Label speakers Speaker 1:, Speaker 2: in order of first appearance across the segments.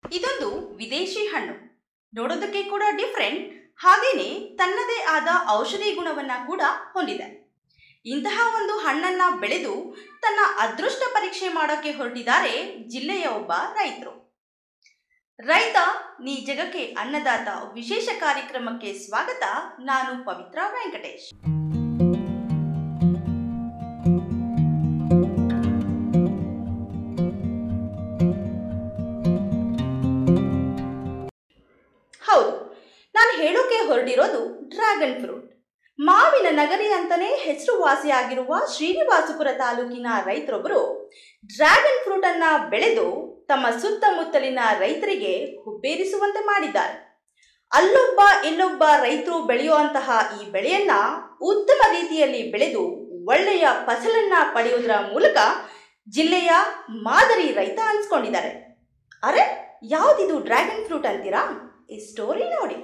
Speaker 1: ಇದೊಂದು ವಿದೇಶಿ ಹಣ್ಣು ನೋಡೋದಕ್ಕೆ ಕೂಡ ಡಿಫ್ರೆಂಟ್ ಹಾಗೇನೆ ತನ್ನದೇ ಆದ ಔಷಧಿ ಗುಣವನ್ನ ಕೂಡ ಹೊಂದಿದೆ ಇಂತಹ ಒಂದು ಹಣ್ಣನ್ನ ಬೆಳೆದು ತನ್ನ ಅದೃಷ್ಟ ಪರೀಕ್ಷೆ ಮಾಡೋಕೆ ಹೊರಟಿದ್ದಾರೆ ಜಿಲ್ಲೆಯ ಒಬ್ಬ ರೈತರು ರೈತ ನೀ ಜಗಕ್ಕೆ ಅನ್ನದಾತ ವಿಶೇಷ ಕಾರ್ಯಕ್ರಮಕ್ಕೆ ಸ್ವಾಗತ ನಾನು ಪವಿತ್ರ ವೆಂಕಟೇಶ್ ಹೌದು ನಾನು ಹೇಳೋಕೆ ಹೊರಟಿರೋದು ಡ್ರ್ಯಾಗನ್ ಫ್ರೂಟ್ ಮಾವಿನ ನಗರಿ ಅಂತಾನೆ ಹೆಸರುವಾಸಿಯಾಗಿರುವ ಶ್ರೀನಿವಾಸಪುರ ತಾಲೂಕಿನ ರೈತರೊಬ್ಬರು ಡ್ರ್ಯಾಗನ್ ಫ್ರೂಟ್ ಅನ್ನ ಬೆಳೆದು ತಮ್ಮ ಸುತ್ತಮುತ್ತಲಿನ ರೈತರಿಗೆ ಹುಬ್ಬೇರಿಸುವಂತೆ ಮಾಡಿದ್ದಾರೆ ಅಲ್ಲೊಬ್ಬ ಇಲ್ಲೊಬ್ಬ ರೈತರು ಬೆಳೆಯುವಂತಹ ಈ ಬೆಳೆಯನ್ನ ಉತ್ತಮ ರೀತಿಯಲ್ಲಿ ಬೆಳೆದು ಒಳ್ಳೆಯ ಫಸಲನ್ನ ಪಡೆಯುವುದರ ಮೂಲಕ ಜಿಲ್ಲೆಯ ಮಾದರಿ ರೈತ ಅನ್ಸ್ಕೊಂಡಿದ್ದಾರೆ ಅರೆ ಯಾವ್ದಿದು ಡ್ರ್ಯಾಗನ್ ಫ್ರೂಟ್ ಅಂತೀರಾ ಈ ಸ್ಟೋರಿ ನೋಡಿ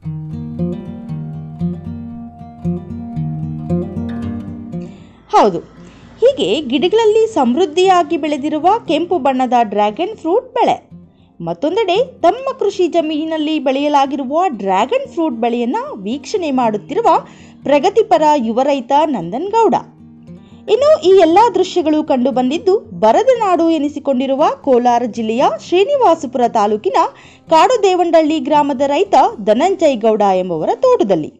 Speaker 1: ಹೌದು ಹೀಗೆ ಗಿಡಗಳಲ್ಲಿ ಸಮೃದ್ಧಿಯಾಗಿ ಬೆಳೆದಿರುವ ಕೆಂಪು ಬಣ್ಣದ ಡ್ರ್ಯಾಗನ್ ಫ್ರೂಟ್ ಬೆಳೆ ಮತ್ತೊಂದೆಡೆ ತಮ್ಮ ಕೃಷಿ ಜಮೀನಿನಲ್ಲಿ ಬೆಳೆಯಲಾಗಿರುವ ಡ್ರ್ಯಾಗನ್ ಫ್ರೂಟ್ ಬೆಳೆಯನ್ನ ವೀಕ್ಷಣೆ ಮಾಡುತ್ತಿರುವ ಪ್ರಗತಿಪರ ಯುವ ರೈತ ನಂದನ್ ಗೌಡ ಇನ್ನು ಈ ಎಲ್ಲಾ ದೃಶ್ಯಗಳು ಕಂಡು ಬಂದಿದ್ದು ಬರದ ನಾಡು ಎನಿಸಿಕೊಂಡಿರುವ ಕೋಲಾರ ಜಿಲ್ಲೆಯ ಶ್ರೀನಿವಾಸಪುರ ತಾಲೂಕಿನ ಕಾಡುದೇವಂಡಳ್ಳಿ ಗ್ರಾಮದ ರೈತ ಧನಂಜಯ್ ಗೌಡ ಎಂಬುವರ ತೋಟದಲ್ಲಿ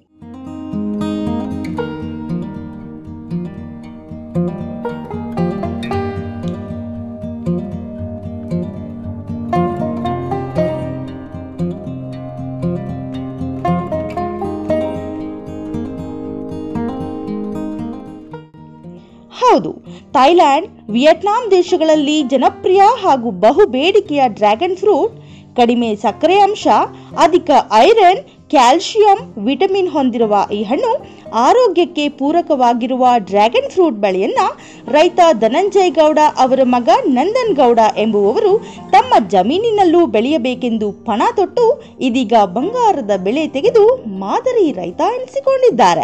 Speaker 1: ಹೌದು ಥೈಲ್ಯಾಂಡ್ ವಿಯೆಟ್ನಾಂ ದೇಶಗಳಲ್ಲಿ ಜನಪ್ರಿಯ ಹಾಗೂ ಬಹು ಬೇಡಿಕೆಯ ಡ್ರ್ಯಾಗನ್ ಫ್ರೂಟ್ ಕಡಿಮೆ ಸಕ್ಕರೆ ಅಂಶ ಅಧಿಕ ಐರನ್ ಕ್ಯಾಲ್ಸಿಯಂ ವಿಟಮಿನ್ ಹೊಂದಿರುವ ಈ ಹಣ್ಣು ಆರೋಗ್ಯಕ್ಕೆ ಪೂರಕವಾಗಿರುವ ಡ್ರ್ಯಾಗನ್ ಫ್ರೂಟ್ ಬೆಳೆಯನ್ನ ರೈತ ಧನಂಜಯ್ ಗೌಡ ಅವರ ಮಗ ನಂದನ್ ಗೌಡ ಎಂಬುವವರು ತಮ್ಮ ಜಮೀನಿನಲ್ಲೂ ಬೆಳೆಯಬೇಕೆಂದು ಪಣ ತೊಟ್ಟು ಇದೀಗ ಬಂಗಾರದ ಬೆಳೆ ತೆಗೆದು ಮಾದರಿ ರೈತ ಎನಿಸಿಕೊಂಡಿದ್ದಾರೆ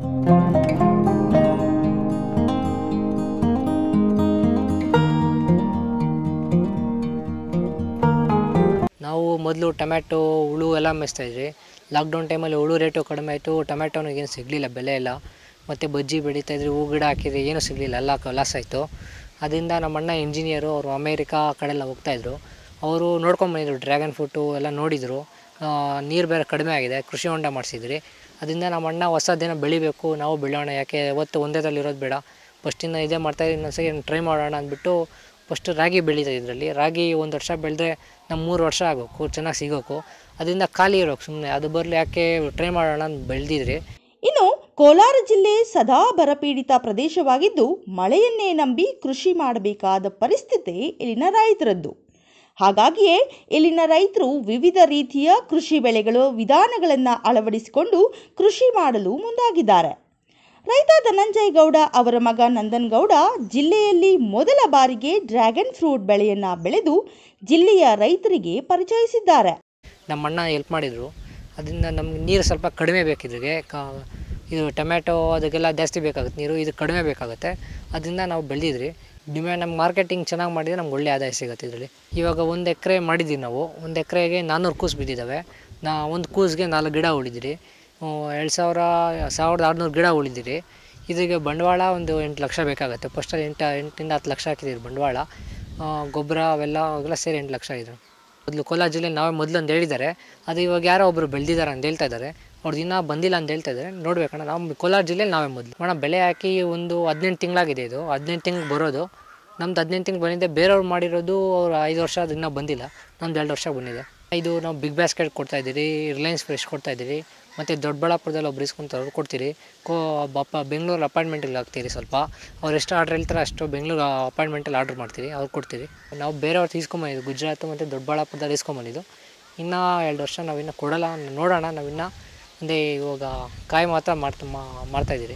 Speaker 2: ನಾವು ಮೊದಲು ಟೊಮ್ಯಾಟೊ ಹುಳು ಎಲ್ಲ ಮೇಯಿಸ್ತಾ ಇದ್ವಿ ಲಾಕ್ಡೌನ್ ಟೈಮಲ್ಲಿ ಹುಳು ರೇಟು ಕಡಿಮೆ ಆಯಿತು ಟೊಮ್ಯಾಟೊನಿಗೆ ಏನು ಸಿಗಲಿಲ್ಲ ಬೆಲೆ ಎಲ್ಲ ಮತ್ತು ಬಜ್ಜಿ ಬೆಳೀತಾ ಇದ್ರಿ ಹೂ ಗಿಡ ಹಾಕಿದ್ರೆ ಏನೂ ಸಿಗಲಿಲ್ಲ ಎಲ್ಲ ಲಾಸ್ ಆಯಿತು ಅದರಿಂದ ನಮ್ಮ ಅಣ್ಣ ಇಂಜಿನಿಯರು ಅವರು ಅಮೇರಿಕಾ ಕಡೆಲ್ಲ ಹೋಗ್ತಾಯಿದ್ರು ಅವರು ನೋಡ್ಕೊಂಬಂದಿದ್ರು ಡ್ರ್ಯಾಗನ್ ಫ್ರೂಟು ಎಲ್ಲ ನೋಡಿದರು ನೀರು ಬೇರೆ ಕಡಿಮೆ ಆಗಿದೆ ಕೃಷಿ ಹೊಂಡ ಮಾಡಿಸಿದ್ರಿ ಅದರಿಂದ ನಮ್ಮ ಅಣ್ಣ ಹೊಸದೇನೋ ಬೆಳಿಬೇಕು ನಾವು ಬೆಳೆಯೋಣ ಯಾಕೆ ಯಾವತ್ತು ಒಂದೇ ಇರೋದು ಬೇಡ ಫಸ್ಟಿಂದ ಇದೇ ಮಾಡ್ತಾಯಿದ್ದೀನಿ ಇನ್ನೊಂದ್ಸರಿ ಟ್ರೈ ಮಾಡೋಣ ಅಂದ್ಬಿಟ್ಟು ಫಸ್ಟು ರಾಗಿ ಬೆಳೀತಾ ಇದರಲ್ಲಿ ರಾಗಿ ಒಂದು ವರ್ಷ ಬೆಳೆದ್ರೆ ನಮ್ಮ ಮೂರು ವರ್ಷ ಆಗಬೇಕು ಚೆನ್ನಾಗಿ ಸಿಗೋಕು ಅದರಿಂದ ಖಾಲಿ ಇರೋಕೆ ಸುಮ್ಮನೆ ಅದು ಬರಲಿ ಯಾಕೆ ಟ್ರೈ ಮಾಡೋಣ ಅಂತ ಬೆಳೆದಿದ್ರಿ
Speaker 1: ಇನ್ನು ಕೋಲಾರ ಜಿಲ್ಲೆ ಸದಾ ಬರಪೀಡಿತ ಪ್ರದೇಶವಾಗಿದ್ದು ಮಳೆಯನ್ನೇ ನಂಬಿ ಕೃಷಿ ಮಾಡಬೇಕಾದ ಪರಿಸ್ಥಿತಿ ಇಲ್ಲಿನ ರೈತರದ್ದು ಹಾಗಾಗಿಯೇ ಇಲ್ಲಿನ ರೈತರು ವಿವಿಧ ರೀತಿಯ ಕೃಷಿ ಬೆಳೆಗಳು ವಿಧಾನಗಳನ್ನು ಅಳವಡಿಸಿಕೊಂಡು ಕೃಷಿ ಮಾಡಲು ಮುಂದಾಗಿದ್ದಾರೆ ರೈತ ಧನಂಜಯ್ ಗೌಡ ಅವರ ಮಗ ನಂದನ್ ಗೌಡ ಜಿಲ್ಲೆಯಲ್ಲಿ ಮೊದಲ ಬಾರಿಗೆ ಡ್ರ್ಯಾಗನ್ ಫ್ರೂಟ್ ಬೆಳೆಯನ್ನ ಬೆಳೆದು ಜಿಲ್ಲೆಯ ರೈತರಿಗೆ ಪರಿಚಯಿಸಿದ್ದಾರೆ
Speaker 2: ನಮ್ಮ ಅಣ್ಣ ಹೆಲ್ಪ್ ಮಾಡಿದರು ಅದರಿಂದ ನಮ್ಗೆ ನೀರು ಸ್ವಲ್ಪ ಕಡಿಮೆ ಬೇಕಿದ್ರಿಗೆ ಕಾ ಇದು ಟೊಮ್ಯಾಟೊ ಅದಕ್ಕೆಲ್ಲ ಜಾಸ್ತಿ ಬೇಕಾಗುತ್ತೆ ನೀರು ಇದು ಕಡಿಮೆ ಬೇಕಾಗುತ್ತೆ ಅದರಿಂದ ನಾವು ಬೆಳೆದಿದ್ರಿ ಡಿಮ್ಯಾಂಡ್ ನಮ್ಗೆ ಮಾರ್ಕೆಟಿಂಗ್ ಚೆನ್ನಾಗಿ ಮಾಡಿದರೆ ನಮ್ಗೆ ಒಳ್ಳೆ ಆದಾಯ ಸಿಗುತ್ತೆ ಇದರಲ್ಲಿ ಇವಾಗ ಒಂದು ಎಕರೆ ಮಾಡಿದ್ದೀವಿ ನಾವು ಒಂದು ಎಕರೆಗೆ ನಾನ್ನೂರು ಕೂಸು ಬಿದ್ದಿದ್ದಾವೆ ನಾ ಒಂದು ಕೂಸಿಗೆ ನಾಲ್ಕು ಗಿಡ ಉಳಿದಿರಿ ಎರಡು ಸಾವಿರ ಸಾವಿರದ ಆರುನೂರು ಗಿಡ ಉಳಿದಿರಿ ಇದಕ್ಕೆ ಬಂಡವಾಳ ಒಂದು ಎಂಟು ಲಕ್ಷ ಬೇಕಾಗುತ್ತೆ ಫಸ್ಟಲ್ಲಿ ಎಂಟು ಎಂಟಿಂದ ಹತ್ತು ಲಕ್ಷ ಹಾಕಿದ್ದೀರಿ ಬಂಡವಾಳ ಆ, ಗೊಬ್ಬರ ಅವೆಲ್ಲ ಅವೆಲ್ಲ ಸೇರಿ ಎಂಟು ಲಕ್ಷ ಆಗಿದೆ ಮೊದಲು ಕೋಲಾರ ಜಿಲ್ಲೆ ನಾವೇ ಮೊದಲು ಅಂತ ಹೇಳಿದ್ದಾರೆ ಅದು ಇವಾಗ ಯಾರೋ ಒಬ್ಬರು ಬೆಳೆದಿದ್ದಾರೆ ಅಂತ ಹೇಳ್ತಾ ಇದ್ದಾರೆ ಅವ್ರದ್ದು ಇನ್ನೂ ಬಂದಿಲ್ಲ ಅಂತ ಹೇಳ್ತಾ ಇದ್ದಾರೆ ನೋಡ್ಬೇಕಣ್ಣ ನಾವು ಕೋಲಾರ ಜಿಲ್ಲೆಯಲ್ಲಿ ನಾವೇ ಮೊದಲು ಅಣ್ಣ ಬೆಳೆ ಹಾಕಿ ಒಂದು ಹದಿನೆಂಟು ತಿಂಗಳಾಗಿದೆ ಇದು ಹದಿನೆಂಟು ತಿಂಗ್ಳು ಬರೋದು ನಮ್ದು ಹದಿನೆಂಟು ತಿಂಗ್ಳು ಬಂದಿದೆ ಬೇರೆಯವ್ರು ಮಾಡಿರೋದು ಅವ್ರು ಐದು ವರ್ಷ ಅದು ಇನ್ನೂ ಬಂದಿಲ್ಲ ನಮ್ದು ಎರಡು ವರ್ಷ ಬಂದಿದೆ ಇದು ನಾವು ಬಿಗ್ ಬ್ಯಾಸ್ಕೆಟ್ ಕೊಡ್ತಾ ಇದ್ದೀರಿ ರಿಲಯನ್ಸ್ ಫ್ರೆಶ್ ಕೊಡ್ತಾ ಇದ್ದೀರಿ ಮತ್ತು ದೊಡ್ಡಬಳ್ಳಾಪುರದಲ್ಲಿ ಒಬ್ರು ಇಸ್ಕೊಂತಾರೆ ಕೊಡ್ತೀರಿ ಕೋ ಬಪ್ಪ ಬೆಂಗಳೂರು ಅಪಾಯಿಂಟ್ಮೆಂಟಿಗೆ ಹಾಕ್ತೀರಿ ಸ್ವಲ್ಪ ಅವ್ರು ಎಷ್ಟು ಆರ್ಡ್ರ್ ಹೇಳ್ತಾರೆ ಅಷ್ಟು ಬೆಂಗಳೂರು ಅಪಾಯಿಂಟ್ಮೆಂಟಲ್ಲಿ ಆರ್ಡ್ರ್ ಮಾಡ್ತೀರಿ ಅವ್ರು ಕೊಡ್ತೀರಿ ನಾವು ಬೇರೆಯವ್ರು తీసుಕೊಂಬಂದಿದ್ದು ಗುಜರಾತ್ ಮತ್ತು ದೊಡ್ಡಬಳ್ಳಾಪುರದಲ್ಲಿ ಇಸ್ಕೊಂಬಂದಿದ್ದು ಇನ್ನೂ ಎರಡು ವರ್ಷ ನಾವಿನ್ನೂ ಕೊಡಲ್ಲ ನೋಡೋಣ ನಾವಿನ್ನೂ ಅಂದರೆ ಇವಾಗ ಕಾಯಿ ಮಾತ್ರ ಮಾಡ್ತಾ ಮಾಡ್ತಾಯಿದ್ದೀರಿ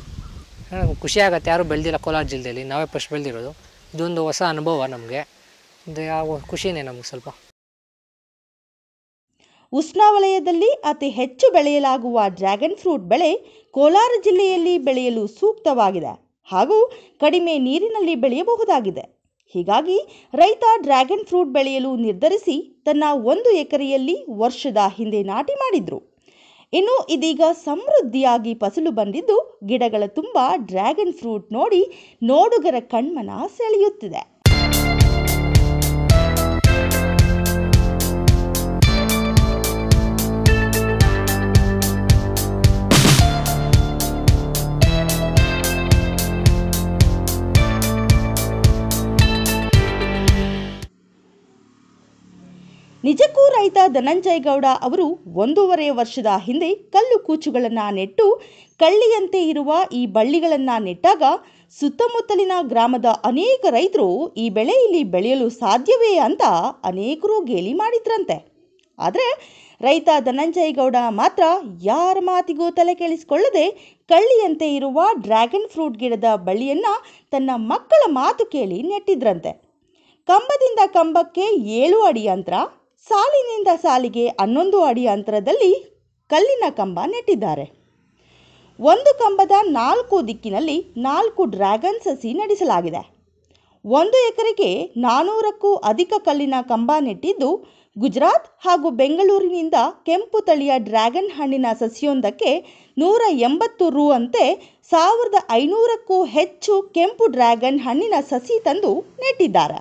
Speaker 2: ಖುಷಿ ಆಗುತ್ತೆ ಯಾರೂ ಬೆಳೆದಿಲ್ಲ ಕೋಲಾರ ಜಿಲ್ಲೆಯಲ್ಲಿ ನಾವೇ ಫಸ್ಟ್ ಬೆಳೆದಿರೋದು ಇದೊಂದು ಹೊಸ ಅನುಭವ ನಮಗೆ ಅಂದರೆ ಆ ಖುಷಿನೇ ನಮಗೆ ಸ್ವಲ್ಪ
Speaker 1: ಉಷ್ಣವಲಯದಲ್ಲಿ ಅತಿ ಹೆಚ್ಚು ಬೆಳೆಯಲಾಗುವ ಡ್ರ್ಯಾಗನ್ ಫ್ರೂಟ್ ಬೆಳೆ ಕೋಲಾರ ಜಿಲ್ಲೆಯಲ್ಲಿ ಬೆಳೆಯಲು ಸೂಕ್ತವಾಗಿದೆ ಹಾಗೂ ಕಡಿಮೆ ನೀರಿನಲ್ಲಿ ಬೆಳೆಯಬಹುದಾಗಿದೆ ಹೀಗಾಗಿ ರೈತ ಡ್ರ್ಯಾಗನ್ ಫ್ರೂಟ್ ಬೆಳೆಯಲು ನಿರ್ಧರಿಸಿ ತನ್ನ ಒಂದು ಎಕರೆಯಲ್ಲಿ ವರ್ಷದ ಹಿಂದೆ ನಾಟಿ ಮಾಡಿದ್ರು ಇನ್ನು ಇದೀಗ ಸಮೃದ್ಧಿಯಾಗಿ ಫಸಲು ಬಂದಿದ್ದು ಗಿಡಗಳ ತುಂಬ ಡ್ರ್ಯಾಗನ್ ಫ್ರೂಟ್ ನೋಡಿ ನೋಡುಗರ ಕಣ್ಮನ ಸೆಳೆಯುತ್ತಿದೆ ನಿಜಕ್ಕೂ ರೈತ ಧನಂಜಯ ಗೌಡ ಅವರು ಒಂದೂವರೆ ವರ್ಷದ ಹಿಂದೆ ಕಲ್ಲು ಕೂಚುಗಳನ್ನು ನೆಟ್ಟು ಕಳ್ಳಿಯಂತೆ ಇರುವ ಈ ಬಳ್ಳಿಗಳನ್ನು ನೆಟ್ಟಾಗ ಸುತ್ತಮುತ್ತಲಿನ ಗ್ರಾಮದ ಅನೇಕ ರೈತರು ಈ ಬೆಳೆ ಇಲ್ಲಿ ಬೆಳೆಯಲು ಸಾಧ್ಯವೇ ಅಂತ ಅನೇಕರು ಗೇಲಿ ಮಾಡಿದ್ರಂತೆ ಆದರೆ ರೈತ ಧನಂಜಯ ಗೌಡ ಮಾತ್ರ ಯಾರ ಮಾತಿಗೂ ತಲೆ ಕೆಡಿಸಿಕೊಳ್ಳದೆ ಕಳ್ಳಿಯಂತೆ ಇರುವ ಡ್ರ್ಯಾಗನ್ ಫ್ರೂಟ್ ಗಿಡದ ಬಳ್ಳಿಯನ್ನು ತನ್ನ ಮಕ್ಕಳ ಮಾತು ಕೇಳಿ ನೆಟ್ಟಿದ್ರಂತೆ ಕಂಬದಿಂದ ಕಂಬಕ್ಕೆ ಏಳು ಅಡಿ ಅಂತರ ಸಾಲಿನಿಂದ ಸಾಲಿಗೆ ಹನ್ನೊಂದು ಅಡಿ ಅಂತರದಲ್ಲಿ ಕಲ್ಲಿನ ಕಂಬ ನೆಟ್ಟಿದ್ದಾರೆ ಒಂದು ಕಂಬದ ನಾಲ್ಕು ದಿಕ್ಕಿನಲ್ಲಿ ನಾಲ್ಕು ಡ್ರ್ಯಾಗನ್ ಸಸಿ ನಡೆಸಲಾಗಿದೆ ಒಂದು ಎಕರೆಗೆ ನಾನೂರಕ್ಕೂ ಅಧಿಕ ಕಲ್ಲಿನ ಕಂಬ ನೆಟ್ಟಿದ್ದು ಗುಜರಾತ್ ಹಾಗೂ ಬೆಂಗಳೂರಿನಿಂದ ಕೆಂಪು ತಳಿಯ ಡ್ರ್ಯಾಗನ್ ಹಣ್ಣಿನ ಸಸಿಯೊಂದಕ್ಕೆ ನೂರ ಎಂಬತ್ತು ರು ಅಂತೆ ಸಾವಿರದ ಐನೂರಕ್ಕೂ ಹೆಚ್ಚು ಕೆಂಪು ಡ್ರ್ಯಾಗನ್ ಹಣ್ಣಿನ ಸಸಿ ತಂದು ನೆಟ್ಟಿದ್ದಾರೆ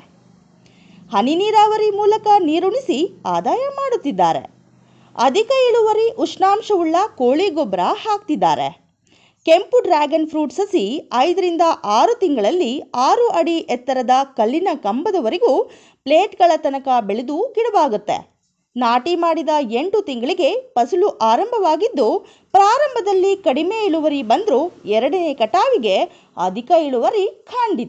Speaker 1: ಹನಿ ನೀರಾವರಿ ಮೂಲಕ ನೀರುಣಿಸಿ ಆದಾಯ ಮಾಡುತ್ತಿದ್ದಾರೆ ಅಧಿಕ ಇಳುವರಿ ಉಷ್ಣಾಂಶವುಳ್ಳ ಕೋಳಿ ಗೊಬ್ಬರ ಹಾಕ್ತಿದ್ದಾರೆ ಕೆಂಪು ಡ್ರ್ಯಾಗನ್ ಫ್ರೂಟ್ ಸಸಿ ಐದರಿಂದ ಆರು ತಿಂಗಳಲ್ಲಿ ಆರು ಅಡಿ ಎತ್ತರದ ಕಲ್ಲಿನ ಕಂಬದವರೆಗೂ ಪ್ಲೇಟ್ಗಳ ತನಕ ಬೆಳೆದು ಗಿಡವಾಗುತ್ತೆ ನಾಟಿ ಮಾಡಿದ ಎಂಟು ತಿಂಗಳಿಗೆ ಫಸಲು ಆರಂಭವಾಗಿದ್ದು ಪ್ರಾರಂಭದಲ್ಲಿ ಕಡಿಮೆ ಇಳುವರಿ ಬಂದರೂ ಎರಡನೇ ಕಟಾವಿಗೆ ಅಧಿಕ ಇಳುವರಿ ಖಂಡಿತ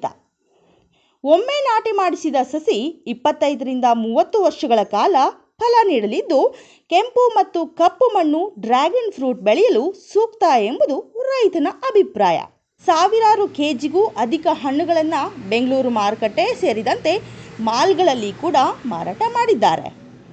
Speaker 1: ಒಮ್ಮೆ ನಾಟಿ ಮಾಡಿಸಿದ ಸಸಿ ಇಪ್ಪತ್ತೈದರಿಂದ ಮೂವತ್ತು ವರ್ಷಗಳ ಕಾಲ ಫಲ ನೀಡಲಿದ್ದು ಕೆಂಪು ಮತ್ತು ಕಪ್ಪು ಮಣ್ಣು ಡ್ರ್ಯಾಗನ್ ಫ್ರೂಟ್ ಬೆಳೆಯಲು ಸೂಕ್ತ ಎಂಬುದು ರೈತನ ಅಭಿಪ್ರಾಯ ಸಾವಿರಾರು ಕೆಜಿಗೂ ಅಧಿಕ ಹಣ್ಣುಗಳನ್ನು ಬೆಂಗಳೂರು ಮಾರುಕಟ್ಟೆ ಸೇರಿದಂತೆ ಮಾಲ್ಗಳಲ್ಲಿ ಕೂಡ ಮಾರಾಟ ಮಾಡಿದ್ದಾರೆ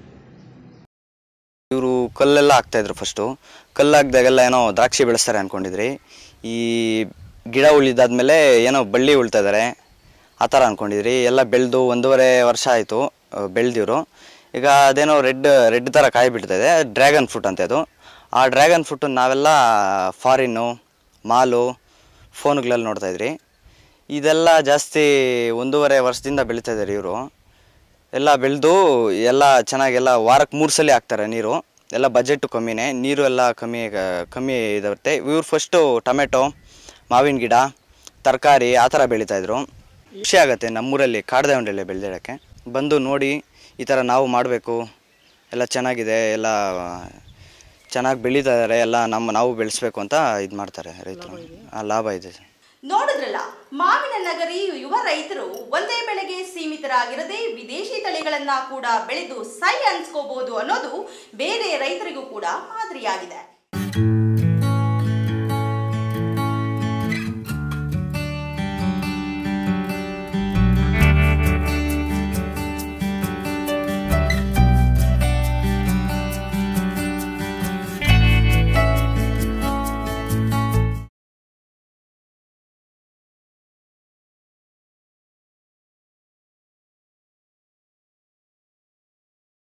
Speaker 3: ಇವರು ಕಲ್ಲೆಲ್ಲ ಹಾಕ್ತಾಯಿದ್ರು ಫಸ್ಟು ಕಲ್ಲು ಹಾಕ್ದಾಗೆಲ್ಲ ಏನೋ ದ್ರಾಕ್ಷಿ ಬೆಳೆಸ್ತಾರೆ ಅಂದ್ಕೊಂಡಿದ್ರಿ ಈ ಗಿಡ ಉಳಿದಾದ್ಮೇಲೆ ಏನೋ ಬಳ್ಳಿ ಉಳ್ತಾ ಇದ್ದಾರೆ ಆ ಥರ ಅಂದ್ಕೊಂಡಿದ್ರಿ ಎಲ್ಲ ಬೆಳೆದು ಒಂದೂವರೆ ವರ್ಷ ಆಯಿತು ಬೆಳೆದಿವರು ಈಗ ಅದೇನೋ ರೆಡ್ ರೆಡ್ ಥರ ಕಾಯಿ ಬಿಡ್ತಾ ಇದೆ ಡ್ರ್ಯಾಗನ್ ಫ್ರೂಟ್ ಅಂತ ಅದು ಆ ಡ್ರ್ಯಾಗನ್ ಫ್ರೂಟು ನಾವೆಲ್ಲ ಫಾರಿನ್ನು ಮಾಲು ಫೋನ್ಗಳಲ್ಲಿ ನೋಡ್ತಾ ಇದ್ರಿ ಇದೆಲ್ಲ ಜಾಸ್ತಿ ಒಂದೂವರೆ ವರ್ಷದಿಂದ ಬೆಳೀತಾ ಇದ್ದಾರೆ ಇವರು ಎಲ್ಲ ಬೆಳೆದು ಎಲ್ಲ ಚೆನ್ನಾಗೆಲ್ಲ ವಾರಕ್ಕೆ ಮೂರು ಸಲ ಹಾಕ್ತಾರೆ ನೀರು ಎಲ್ಲ ಬಜೆಟು ಕಮ್ಮಿನೇ ನೀರು ಎಲ್ಲ ಕಮ್ಮಿ ಕಮ್ಮಿ ಇದಾಗುತ್ತೆ ಇವ್ರು ಫಸ್ಟು ಟೊಮೆಟೊ ಮಾವಿನ ಗಿಡ ತರಕಾರಿ ಆ ಥರ ಬೆಳೀತಾಯಿದ್ರು ಖುಷಿ ಆಗುತ್ತೆ ನಮ್ಮೂರಲ್ಲಿ ಕಾಡ್ದೆ ಹೊಂಡೆಲೆ ಬೆಳೆದಿಡೋಕ್ಕೆ ಬಂದು ನೋಡಿ ಈ ಥರ ನಾವು ಮಾಡಬೇಕು ಎಲ್ಲ ಚೆನ್ನಾಗಿದೆ ಎಲ್ಲ ಚೆನ್ನಾಗಿ ಬೆಳೀತಾ ಇದ್ದಾರೆ ಎಲ್ಲ ನಮ್ಮ ನಾವು ಬೆಳೆಸ್ಬೇಕು ಅಂತ ಇದು ಮಾಡ್ತಾರೆ ರೈತರು ಆ, ಲಾಭ ಇದೆ
Speaker 1: ನೋಡಿದ್ರಲ್ಲ ಮಾವಿನ ನಗರಿ ಯುವ ರೈತರು ಒಂದೇ ಬೆಳೆಗೆ ಸೀಮಿತರಾಗಿರದೆ ವಿದೇಶಿ ತಳಿಗಳನ್ನ ಕೂಡ ಬೆಳೆದು ಸೈ ಅನ್ಸ್ಕೋಬಹುದು ಅನ್ನೋದು ಬೇರೆ ರೈತರಿಗೂ ಕೂಡ ಮಾದರಿಯಾಗಿದೆ